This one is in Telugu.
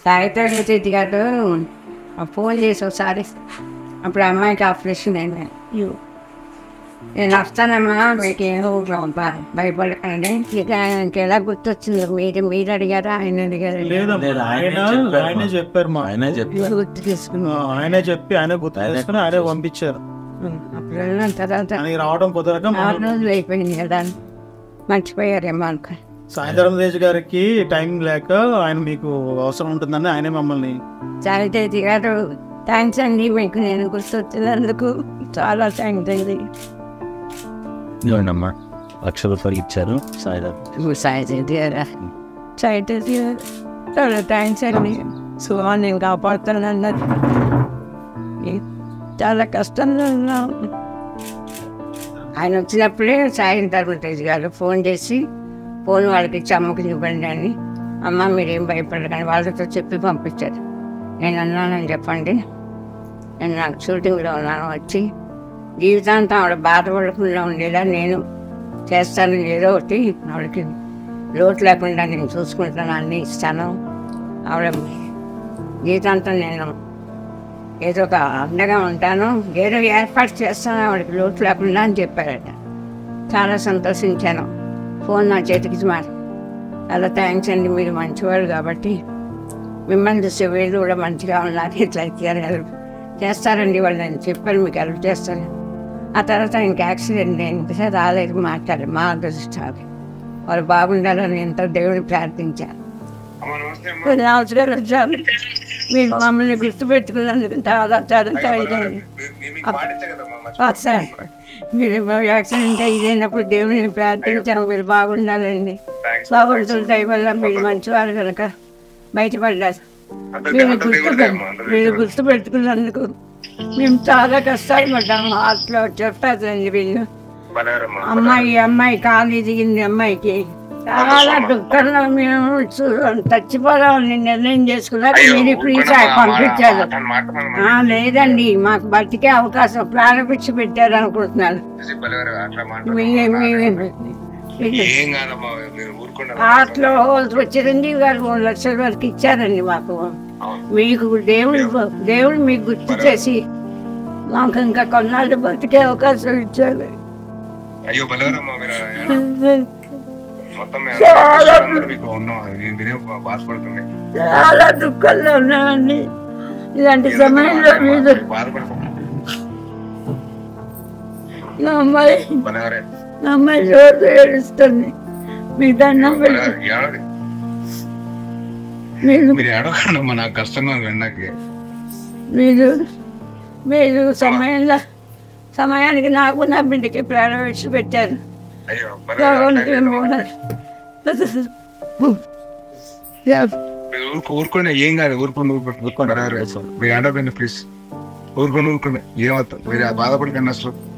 సాయితో రెడ్డి గారు ఫోన్ చేసి ఒకసారి అప్పుడు అమ్మాయికి ఆపరేషన్ అయింది నేను వస్తానమ్మా మీకు ఏమో భయపడకండి ఇక ఆయనకి ఎలా గుర్తొచ్చింది మీరు మీరు అడిగారా ఆయన అడిగారు లేదమ్మా లేదు, ఆయనే ఆయన చెప్పారు. ఆయనే చెప్పారు మా ఆయనే చెప్పి గుర్తు తీసుకున్నాం ఆ, ఆయనే చెప్పి ఆయన గుర్తు చేసుకుని ఆయనే పంపించారు అప్పుడు వెళ్ళిన తర్వాత ఆయనకి రావడం కుదరక ఆరు మనం రోజులు అయిపోయింది కదా మర్చిపోయారేమో అనుకో సాయంత్రం తేజ్ గారికి టైం లేక ఆయన మీకు అవసరం ఉంటుందని ఆయనే మమ్మల్ని సాయితేజీ గారు థ్యాంక్స్ అండి మీకు నేను గుర్తొచ్చినందుకు చాలా థ్యాంక్స్ అండి ఇవ్వండమ్మా లక్ష రూపాయలు ఇచ్చారు సాయిరామ్ సాయితేజీ గారు సాయితేజీ గారు చాలా థ్యాంక్స్ అండి సో నేను కాపాడుతాను అన్నది చాలా కష్టంలో ఉన్నాం ఆయన వచ్చినప్పుడే సాయం ధర్మతేజ్ గారు ఫోన్ చేసి ఫోన్ వాళ్ళకి ఇచ్చి అమ్మకి ఇవ్వండి అని అమ్మ మీరేం భయపడకండి వాళ్ళతో చెప్పి పంపించారు నేను అన్నానని చెప్పండి నేను నాకు షూటింగ్లో ఉన్నాను వచ్చి జీవితాంతం ఆవిడ బాధపడకుండా ఉండేలా నేను చేస్తాను ఏదో ఒకటి ఆవిడకి లోటు లేకుండా నేను చూసుకుంటాను అన్నీ ఇస్తాను ఆవిడ జీవితాంతం నేను ఏదో ఒక అండగా ఉంటాను ఏదో ఏర్పాటు చేస్తాను ఆవిడకి లోటు లేకుండా అని చెప్పారట చాలా సంతోషించాను ఫోన్ నా చేతికి మాట చాలా థ్యాంక్స్ అండి మీరు మంచివాడు కాబట్టి మిమ్మల్ని చూసే వీళ్ళు కూడా మంచిగా ఉన్నారు ఇట్లా ఇచ్చారు హెల్ప్ చేస్తారండి వాళ్ళు నేను చెప్పాను మీకు హెల్ప్ చేస్తాను ఆ తర్వాత ఇంక యాక్సిడెంట్ అయింది రాలేదు మాట్లాడారు మా అదృష్టాలు వాళ్ళు బాగుండాలని ఎంతో దేవుడిని ప్రార్థించాను కొన్ని అవసరాలు వచ్చారు మీరు మమ్మల్ని గుర్తుపెట్టుకున్నందుకు చాలా చాలా థ్యాంక్స్ అండి సార్ మీరు యాక్సిడెంట్ అయ్యినప్పుడు దేవుడిని ప్రార్థించాము మీరు బాగుండాలండి బాగుంటుంది దయ వల్ల మీరు మంచివారు కనుక బయటపడ్డారు మీరు గుర్తు మీరు గుర్తు పెట్టుకున్నందుకు మేము చాలా కష్టాలు పడ్డాము హాస్టల్లో చెప్పారండి వీళ్ళు అమ్మాయి అమ్మాయి కాలు దిగింది అమ్మాయికి చాలా దుఃఖంలో మేము చూ- చచ్చిపోదామని నిర్ణయం చేసుకున్నాక మీరు ఫ్రీ సాయి పంపించారు ఆ, లేదండి మాకు బతికే అవకాశం ప్రారంభించి పెట్టారు అనుకుంటున్నాను మీ- మీ- మీ- ఏం కాదమ్మా మీరు ఊరుకుండా ఆటలో చిరంజీవి గారు మూడు లక్షల వరకు ఇచ్చారండి మాకు మీకు దేవుడు దేవుడు మీకు గుర్తు చేసి మాకు ఇంకా కొన్నాళ్ళు బతికే అవకాశం ఇచ్చారు అయ్యో బలవరమ్మా మీరు మొత్తం మేము అందరూ మీకు ఉన్నాం నేను మీరేం బాధపడుతుంది చాలా దుఃఖంలో ఉన్నామండి ఇలాంటి సమయంలో మీరు బాధపడుతుంది నా అమ్మాయి బలవరే నా అమ్మాయి రోజు ఏడుస్తుంది మీ దండం పెట్టి బలవరే ఏడవది. మీరు మీరు ఏడవకండమ్మా నాకు కష్టంగా ఉంది విన్నాకి మీరు మీరు సమయంలో సమయానికి నాకు నా బిడ్డకి ప్రాణం విడిచి పెట్టారు అయ్యో బలవరే మీరు ఊరుకో ఊరుకోండి ఏం కాదు ఊరుకోండి ఊరుకోండి ఊరుకోండి బలవరే మీరు ఏడవకండి ప్లీజ్ ఊరుకోండి ఊరుకోండి ఏమవుతుంది మీరు బాధపడకండి అసలు